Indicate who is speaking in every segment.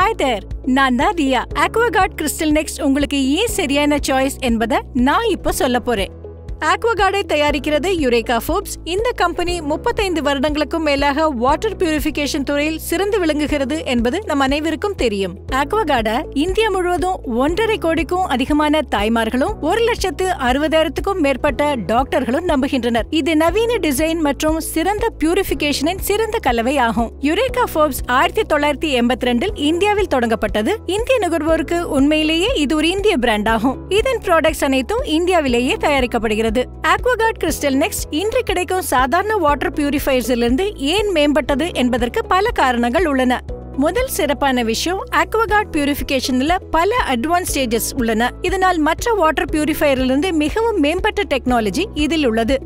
Speaker 1: hi there நான் தான் Riya ஆக்வாகார்ட் crystal next உங்களுக்கு ஏன் சரியான சாய்ஸ் என்பதை நான் இப்போ சொல்ல போறேன் ஆக்வாகார்டை தயாரிக்கிறது யுரேகா ஃபோப்ஸ் இந்த கம்பெனி முப்பத்தைந்து வருடங்களுக்கும் மேலாக வாட்டர் பியூரிஃபிகேஷன் துறையில் சிறந்து விளங்குகிறது என்பது நம் அனைவருக்கும் தெரியும் ஆக்வாகார்டை இந்தியா முழுவதும் ஒன்றரை கோடிக்கும் அதிகமான தாய்மார்களும் ஒரு லட்சத்து அறுபதாயிரத்துக்கும் மேற்பட்ட டாக்டர்களும் நம்புகின்றனர் இது நவீன டிசைன் மற்றும் சிறந்த பியூரிஃபிகேஷனின் சிறந்த கலவை ஆகும் யுரேகா ஃபோப்ஸ் ஆயிரத்தி தொள்ளாயிரத்தி எண்பத்தி ரெண்டில் இந்தியாவில் தொடங்கப்பட்டது இந்திய நுகர்வோருக்கு உண்மையிலேயே இது ஒரு இந்திய பிராண்ட் ஆகும் இதன் ப்ராடக்ட்ஸ் அனைத்தும் இந்தியாவிலேயே தயாரிக்கப்படுகிறது ஆக்வாகார்ட் கிறிஸ்டல் நெக்ஸ்ட் இன்று கிடைக்கும் சாதாரண வாட்டர் பியூரிஃபையர்ஸிலிருந்து ஏன் மேம்பட்டது என்பதற்கு பல காரணங்கள் உள்ளன முதல் சிறப்பான விஷயம் ஆக்வாகார்ட் பியூரிஃபிகேஷன்ல பல அட்வான்ஸ் ஸ்டேஜஸ் உள்ளன இதனால் மற்ற வாட்டர் பியூரிஃபையரிலிருந்து மிகவும் மேம்பட்ட டெக்னாலஜி இதில் உள்ளது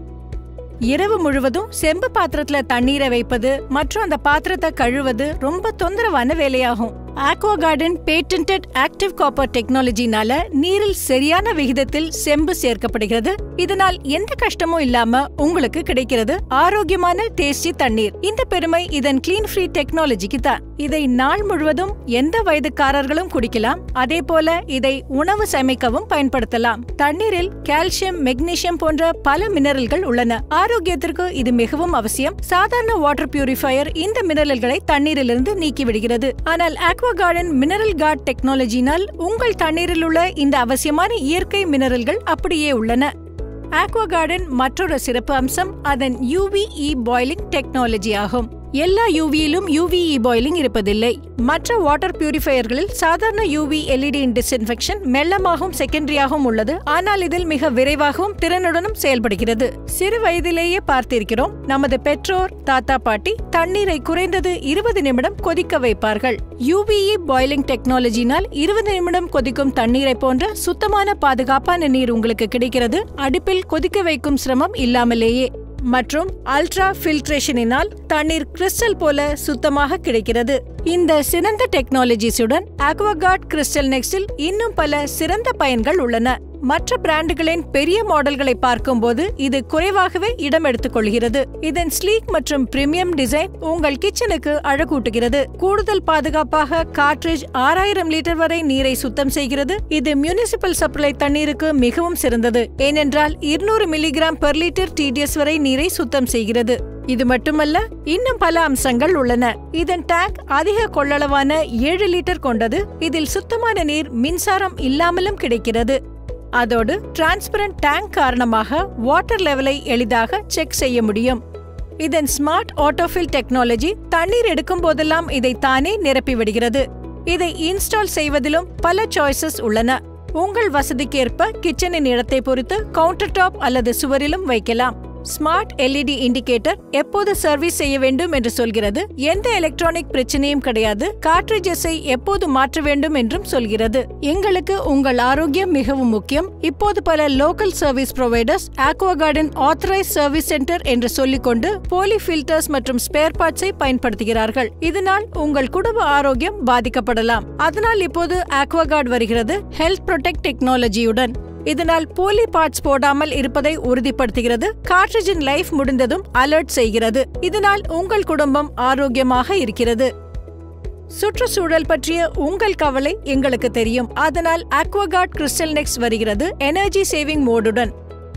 Speaker 1: இரவு முழுவதும் செம்பு பாத்திரத்துல தண்ணீரை வைப்பது மற்றும் அந்த பாத்திரத்தை கழுவது ரொம்ப தொந்தரவான வேலையாகும் Aquaguard patented active copper டெக்னாலஜினால நீரில் சரியான விகிதத்தில் செம்பு சேர்க்கப்படுகிறது இதனால் எந்த கஷ்டமும் இல்லாம உங்களுக்கு கிடைக்கிறது ஆரோக்கியமான டேஸ்டி தண்ணீர் இந்த பெருமை இதன் கிளீன் ஃப்ரீ டெக்னாலஜிக்கு தான் இதை நாள் முழுவதும் எந்த வயதுக்காரர்களும் குடிக்கலாம் அதே போல இதை உணவு சமைக்கவும் பயன்படுத்தலாம் தண்ணீரில் கால்சியம் மெக்னீசியம் போன்ற பல மினரல்கள் உள்ளன ஆரோக்கியத்திற்கு இது மிகவும் அவசியம் சாதாரண வாட்டர் பியூரிஃபையர் இந்த மினரல்களை தண்ணீரிலிருந்து நீக்கி விடுகிறது ஆனால் ஆக்வா கார்டன் மினரல் கார்ட் டெக்னாலஜினால் உங்கள் தண்ணீரில் உள்ள இந்த அவசியமான இயற்கை மினரல்கள் அப்படியே உள்ளன ஆக்வா கார்டன் மற்றொரு சிறப்பு அம்சம் அதன் யூவிஇ பாய்லிங் டெக்னாலஜி ஆகும் எல்லா யூவியிலும் யூவிஇ பாய்லிங் இருப்பதில்லை மற்ற வாட்டர் பியூரிஃபையர்களில் சாதாரண யூவி எல்இடி டிஸ்இன்ஃபெக்ஷன் மெல்லமாகவும் செகண்டரியாகவும் உள்ளது ஆனால் இதில் மிக விரைவாகவும் திறனுடனும் செயல்படுகிறது சிறு வயதிலேயே பார்த்திருக்கிறோம் நமது பெற்றோர் தாத்தா பாட்டி தண்ணீரை குறைந்தது இருபது நிமிடம் கொதிக்க வைப்பார்கள் யூவிஇ பாய்லிங் டெக்னாலஜினால் இருபது நிமிடம் கொதிக்கும் தண்ணீரை போன்ற சுத்தமான பாதுகாப்பான நீர் உங்களுக்கு கிடைக்கிறது அடுப்பில் கொதிக்க வைக்கும் சிரமம் இல்லாமலேயே மற்றும் அல்ட்ரா ஃபில்ட்ரேஷனினால் தண்ணீர் கிறிஸ்டல் போல சுத்தமாக கிடைக்கிறது இந்த சிறந்த டெக்னாலஜிஸுடன் ஆக்வாகார்ட் கிறிஸ்டல் நெக்ஸ்டில் இன்னும் பல சிறந்த பயன்கள் உள்ளன மற்ற பிராண்டுகளின் பெரிய மாடல்களை பார்க்கும்போது இது குறைவாகவே இடம் எடுத்துக் கொள்கிறது இதன் ஸ்லீக் மற்றும் பிரீமியம் டிசைன் உங்கள் கிச்சனுக்கு அழகூட்டுகிறது கூடுதல் பாதுகாப்பாக காட்ரேஜ் ஆறாயிரம் லிட்டர் வரை நீரை சுத்தம் செய்கிறது இது மியூனிசிபல் சப்ளை தண்ணீருக்கு மிகவும் சிறந்தது ஏனென்றால் இருநூறு மில்லிகிராம் பெர் லிட்டர் டிடிஎஸ் வரை நீரை சுத்தம் செய்கிறது இது மட்டுமல்ல இன்னும் பல அம்சங்கள் உள்ளன இதன் டேங்க் அதிக கொள்ளளவான ஏழு லிட்டர் கொண்டது இதில் சுத்தமான நீர் மின்சாரம் இல்லாமலும் கிடைக்கிறது அதோடு டிரான்ஸ்பரண்ட் டேங்க் காரணமாக வாட்டர் லெவலை எளிதாக செக் செய்ய முடியும் இதன் ஸ்மார்ட் ஆட்டோஃபில் டெக்னாலஜி தண்ணீர் எடுக்கும் போதெல்லாம் இதை தானே நிரப்பி விடுகிறது இதை இன்ஸ்டால் செய்வதிலும் பல சாய்ஸஸ் உள்ளன உங்கள் வசதிக்கேற்ப கிச்சனின் இடத்தை பொறுத்து கவுண்டர் டாப் அல்லது சுவரிலும் வைக்கலாம் ஸ்மார்ட் எல்இடி இண்டிகேட்டர் எப்போது சர்வீஸ் செய்ய வேண்டும் என்று சொல்கிறது எந்த எலக்ட்ரானிக் பிரச்சனையும் கிடையாது கார்ட்ரிஜஸை எப்போது மாற்ற வேண்டும் என்றும் சொல்கிறது எங்களுக்கு உங்கள் ஆரோக்கியம் மிகவும் முக்கியம் இப்போது பல local service providers Aquaguard authorised service centre என்று சொல்லிக்கொண்டு போலி ஃபில்டர்ஸ் மற்றும் ஸ்பேர் பார்ட்ஸை பயன்படுத்துகிறார்கள் இதனால் உங்கள் குடும்ப ஆரோக்கியம் பாதிக்கப்படலாம் அதனால் இப்போது ஆக்வாகார்ட் வருகிறது ஹெல்த் ப்ரொடெக்ட் டெக்னாலஜியுடன் இதனால் போலி பார்ட்ஸ் போடாமல் இருப்பதை உறுதிப்படுத்துகிறது கார்ட்ரிஜின் லைஃப் முடிந்ததும் அலர்ட் செய்கிறது இதனால் உங்கள் குடும்பம் ஆரோக்கியமாக இருக்கிறது சுற்றுச்சூழல் பற்றிய உங்கள் கவலை எங்களுக்கு தெரியும் அதனால் ஆக்வாகார்ட் கிறிஸ்டல் நெக்ஸ் வருகிறது எனர்ஜி சேவிங் மோடுடன்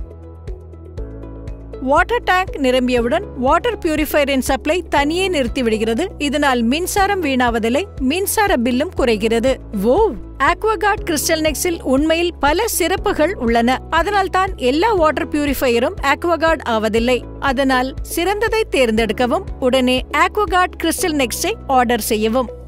Speaker 1: வாட்டர் டேங்க் நிரம்பியவுடன் வாட்டர் பியூரிஃபையரின் சப்ளை தனியே நிறுத்திவிடுகிறது இதனால் மின்சாரம் வீணாவதில்லை மின்சார பில்லும் குறைகிறது ஓ ஆக்வாகார்ட் கிறிஸ்டல் நெக்ஸில் உண்மையில் பல சிறப்புகள் உள்ளன அதனால் தான் எல்லா வாட்டர் பியூரிஃபையரும் ஆக்வாகார்ட் ஆவதில்லை அதனால் சிறந்ததை தேர்ந்தெடுக்கவும் உடனே ஆக்வாகார்ட் கிறிஸ்டல் நெக்ஸ்டை ஆர்டர் செய்யவும்